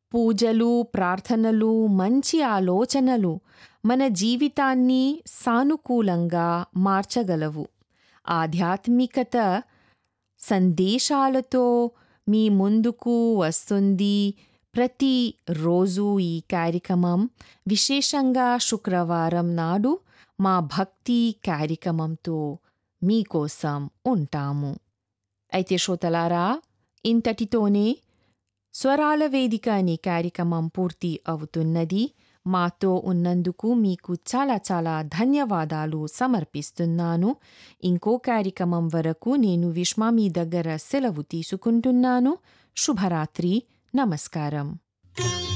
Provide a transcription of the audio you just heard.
పూజలు ప్రార్థనలు మంచి ఆలోచనలు మన జీవితాన్ని సానుకూలంగా మార్చగలవు ఆధ్యాత్మికత సందేశాలతో మీ ముందుకు వస్తుంది ప్రతి రోజు ఈ కార్యక్రమం విశేషంగా శుక్రవారం నాడు మా భక్తి కార్యక్రమంతో మీకోసం ఉంటాము అయితే శ్రోతలారా ఇంతటితోనే స్వరాల వేదిక అనే కార్యక్రమం పూర్తి అవుతున్నది మాతో ఉన్నందుకు మీకు చాలా చాలా ధన్యవాదాలు సమర్పిస్తున్నాను ఇంకో కార్యక్రమం వరకు నేను విశ్వ మీ దగ్గర సెలవు తీసుకుంటున్నాను శుభరాత్రి నమస్కారం